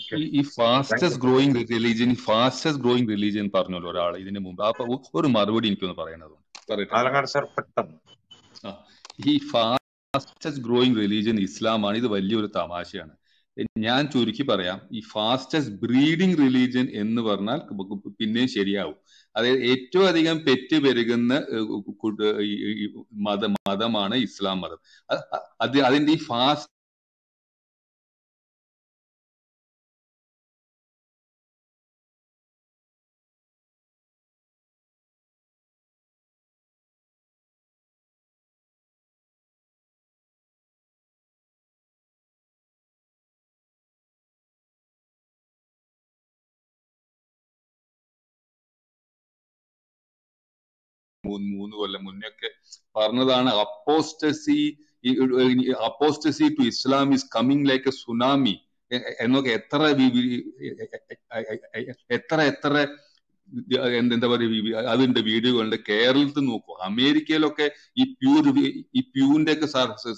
Okay ഈ ഈ thank fastest you growing religion fastest growing religion പറഞ്ഞല്ലോ ഒരാൾ ഇതിന് മുമ്പ് അപ്പൊ ഒരു മറുപടി എനിക്കൊന്ന് പറയണത് പറയട്ടെ ആലങ്ങാട് സാർ പെട്ടെന്ന് ആ ഈ ഫാസ്റ്റസ്റ്റ് ഗ്രോയിങ് റിലീജിയൻ ഇസ്ലാമാണ് ഇത് വലിയൊരു തമാശയാണ് ഞാൻ ചുരുക്കി പറയാം ഈ ഫാസ്റ്റസ്റ്റ് ബ്രീഡിംഗ് റിലീജിയൻ എന്ന് പറഞ്ഞാൽ പിന്നെയും ശരിയാവും അതായത് ഏറ്റവും അധികം പെറ്റ് പെരുകുന്ന ഏഹ്, കു- ഈ ഈ മത മതമാണ് ഇസ്ലാം മതം അ- അ- അത് അതിന്റെ ഈ ഫാസ്റ്റ് മൂന്ന് മൂന്ന് കൊല്ലം മുന്നേ ഒക്കെ പറഞ്ഞതാണ് apostasy apostasy to Islam is coming like a tsunami എന്നൊക്കെ എത്ര വി- വി- എത്ര എത്ര എന്ത് എന്താ പറയുക അതിന്റെ വീഡിയോകളുണ്ട് കേരളത്തിൽ നോക്കൂ അമേരിക്കയിലൊക്കെ ഈ പ്യൂർ ഈ പ്യൂവിന്റെ ഒക്കെ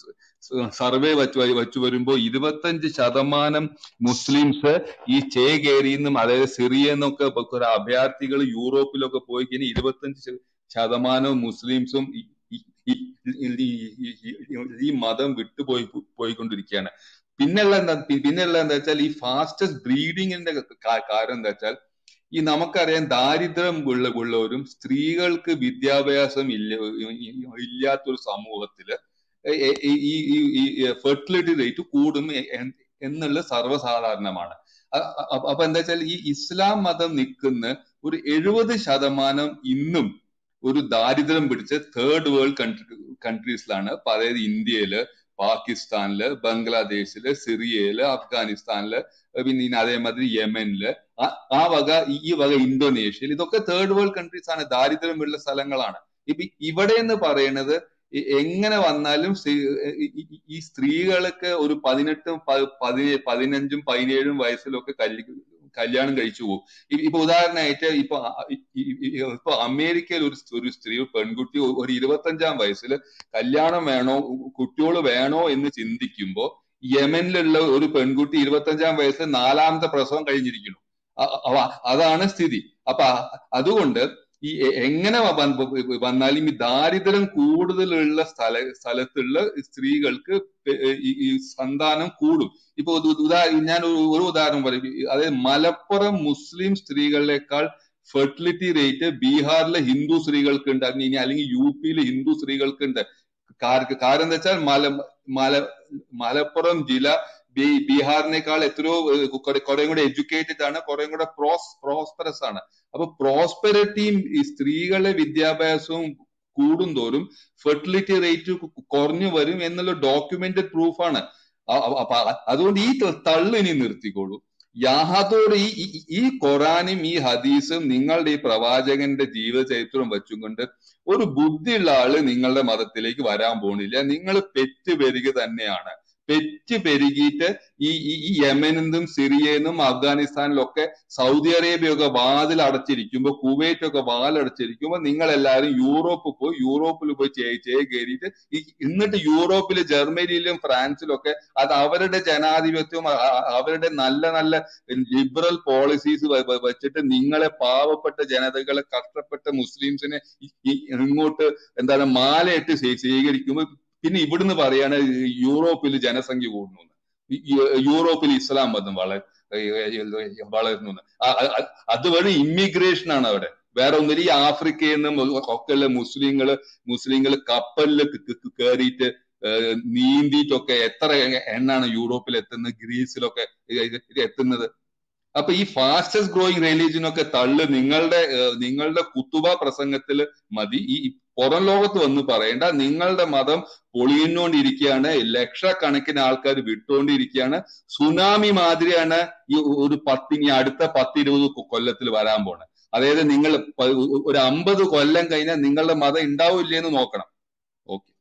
സർവേ വച്ച് വച്ചു വരുമ്പോ ഇരുപത്തഞ്ച് ശതമാനം മുസ്ലിംസ് ഈ ചേ കേരിന്നും അതായത് സിറിയ എന്നൊക്കെ കുറെ അഭയാർത്ഥികൾ യൂറോപ്പിലൊക്കെ പോയി കഴിഞ്ഞാൽ ഇരുപത്തഞ്ച് ശത- ശതമാനം മുസ്ലിംസും ഈ ഈ- ഈ- ഈ- ഈ- ഈ മതം വിട്ടുപോയി പോയിക്കൊണ്ടിരിക്കുകയാണ് പിന്നെയുള്ള എന്താ പിന്നെയുള്ള എന്താ വെച്ചാൽ ഈ ഫാസ്റ്റസ്റ്റ് ബ്രീഡിങ്ങിന്റെ കാരണം എന്താ വെച്ചാൽ ഈ നമുക്കറിയാം ദാരിദ്ര്യം ഉള്ള ഉള്ളവരും സ്ത്രീകൾക്ക് വിദ്യാഭ്യാസം ഇല്ല ഇല്ലാത്തൊരു സമൂഹത്തില് എ- എ- ഈ ഈ ഫെർട്ടിലിറ്റി റേറ്റ് കൂടും എ- എ- എന്നുള്ള സർവ്വസാധാരണമാണ് അ- അ- അപ്പൊ എന്താ വെച്ചാൽ ഈ ഇസ്ലാം മതം നിൽക്കുന്ന ഒരു എഴുപത് ശതമാനം ഇന്നും ഒരു ദാരിദ്ര്യം പിടിച്ച തേർഡ് വേൾഡ് കൺട്രി കൺട്രീസിലാണ് അപ്പൊ അതായത് ഇന്ത്യയില് പാകിസ്ഥാനില് ബംഗ്ലാദേശില് സിറിയയില് അഫ്ഗാനിസ്ഥാനില് പിന്നെ ഇനി അതേമാതിരി യമനില് ആ- ആ വക ഈ- ഈ വക ഇന്തോനേഷ്യയിൽ ഇതൊക്കെ തേർഡ് വേൾഡ് കൺട്രീസ് ആണ് ദാരിദ്ര്യമുള്ള സ്ഥലങ്ങളാണ് ഇപ്പൊ ഇവിടെ എന്ന് പറയുന്നത് ഈ എങ്ങനെ വന്നാലും സ്ത്രീ- ഈ- ഈ- ഈ സ്ത്രീകൾക്ക് ഒരു പതിനെട്ടും പ- പതിനേ- പതിനഞ്ചും പതിനേഴും വയസ്സിലൊക്കെ കല്യ കല്യാണം കഴിച്ചു പോകും ഇ- ഇപ്പൊ ഉദാഹരണമായിട്ട് ഇപ്പൊ അ- ഇ- ഇ- ഇ- ഇപ്പൊ അമേരിക്കയിൽ ഒരു സ്- ഒരു സ്ത്രീ ഒരു പെൺകുട്ടി ഒ- ഒരു ഇരുപത്തഞ്ചാം വയസ്സിൽ കല്യാണം വേണോ കുട്ടികൾ വേണോ എന്ന് ചിന്തിക്കുമ്പോ യമനിലുള്ള ഒരു പെൺകുട്ടി ഇരുപത്തഞ്ചാം വയസ്സിൽ നാലാമത്തെ പ്രസവം കഴിഞ്ഞിരിക്കുന്നു അ- അ- അതാണ് സ്ഥിതി അപ്പൊ അ- അതുകൊണ്ട് ഈ എ- എങ്ങനെ വ- വ- വന്നാലും ഈ ദാരിദ്ര്യം കൂടുതലുള്ള സ്ഥല സ്ഥലത്തുള്ള സ്ത്രീകൾക്ക് പെ- ഈ ഈ സന്താനം കൂടും ഇപ്പൊ ഒരു ഉദാ ഞാൻ ഒരു ഒരു ഉദാഹരണം പറയും ഈ അതായത് മലപ്പുറം മുസ്ലിം സ്ത്രീകളിനേക്കാൾ ഫെർട്ടിലിറ്റി റേറ്റ് ബീഹാറിലെ ഹിന്ദു സ്ത്രീകൾക്ക് ഉണ്ട് അല്ലെങ്കിൽ ഇനി അല്ലെങ്കിൽ യു പിയിലെ ഹിന്ദു സ്ത്രീകൾക്ക് ഉണ്ട് കാര- കാരണം എന്താ വെച്ചാൽ മല മല മലപ്പുറം ജില്ല ബീ- ബീഹാറിനേക്കാൾ എത്രയോ ഏഹ്, കുറെ കുറെ കൂടെ എഡ്യൂക്കേറ്റഡ് ആണ് കുറെ കൂടെ പ്രോസ് പ്രോസ്പെറസ് ആണ് അപ്പൊ പ്രോസ്പെരിറ്റിയും ഈ സ്ത്രീകളുടെ വിദ്യാഭ്യാസവും കൂടുന്തോറും ഫെർട്ടിലിറ്റി റേറ്റ് കുറഞ്ഞു വരും എന്നുള്ള ഡോക്യുമെന്റഡ് പ്രൂഫാണ് അപ്പൊ അതുകൊണ്ട് ഈ ത- തള്ള് ഇനി നിർത്തിക്കോളൂ യാതൊരു ഈ ഈ- ഈ ഖുറാനും ഈ ഹദീസും നിങ്ങളുടെ ഈ പ്രവാചകന്റെ ജീവചരിത്രവും വെച്ചുകൊണ്ട് ഒരു ബുദ്ധിയുള്ള ആള് നിങ്ങളുടെ മതത്തിലേക്ക് വരാൻ പോണില്ല നിങ്ങൾ പെറ്റ് പെരുക തന്നെയാണ് പെറ്റ് പെരുകിയിട്ട് ഈ ഈ ഈ യമനിന്നും സിറിയന്നും അഫ്ഗാനിസ്ഥാനിലൊക്കെ സൗദി അറേബ്യയൊക്കെ വാതിൽ അടച്ചിരിക്കുമ്പോ കുവൈറ്റ് ഒക്കെ വാലടച്ചിരിക്കുമ്പോ നിങ്ങൾ എല്ലാവരും യൂറോപ്പ് പോയി യൂറോപ്പിൽ പോയി ചേ ചേ കയറിയിട്ട് ഈ എന്നിട്ട് യൂറോപ്പില് ജർമ്മനിയിലും ഫ്രാൻസിലും ഒക്കെ അത് അവരുടെ ജനാധിപത്യവും അ- അ- അവരുടെ നല്ല നല്ല ലിബറൽ പോളിസീസ് വെച്ചിട്ട് നിങ്ങളെ പാവപ്പെട്ട ജനതകളെ കഷ്ടപ്പെട്ട മുസ്ലിംസിനെ ഈ- ഈ ഇങ്ങോട്ട് എന്താണ് മാലയിട്ട് സ്വീ- സ്വീകരിക്കുമ്പോൾ പിന്നെ ഇവിടുന്ന് പറയാണ് യൂറോപ്പിൽ ജനസംഖ്യ കൂടുന്നു എന്ന്. ഈ- ഈ യൂറോപ്പിൽ ഇസ്ലാം മതം വള വളരുന്നു എന്ന്. ആ- ആ- ആ- അതുവഴി ഇമ്മിഗ്രേഷൻ ആണ് അവിടെ വേറെ ഒന്നില്ല ഈ ആഫ്രിക്കയിൽ നിന്നും ഒക്കെയുള്ള മുസ്ലിങ്ങള് മുസ്ലിങ്ങള് കപ്പലിൽ കയറിയിട്ട് നീന്തിയിട്ടൊക്കെ എത്ര എണ്ണാണ് യൂറോപ്പിൽ എത്തുന്നത് ഗ്രീസിലൊക്കെ ഇത് എത്തുന്നത് അപ്പൊ ഈ ഫാസ്റ്റസ്റ്റ് ഗ്രോയിങ് റിലീജിയൻ ഒക്കെ തള്ളു നിങ്ങളുടെ ഏഹ്, നിങ്ങളുടെ കുത്തുബ പ്രസംഗത്തിൽ മതി ഈ ഈ പുറം ലോകത്ത് വന്ന് പറയേണ്ട നിങ്ങളുടെ മതം പൊളിയുന്നോണ്ടിരിക്കുകയാണ് ലക്ഷക്കണക്കിന് ആൾക്കാർ വിട്ടുകൊണ്ടിരിക്കുകയാണ് സുനാമി മാതിരിയാണ് ഈ ഒരു പത്ത് ഇനി അടുത്ത പത്തിരുപത് കൊല്ലത്തിൽ വരാൻ പോണത് അതായത് നിങ്ങൾ പ- ഒരു അമ്പത് കൊല്ലം കഴിഞ്ഞാൽ നിങ്ങളുടെ മതം ഉണ്ടാവില്ലേ എന്ന് നോക്കണം ഓക്കെ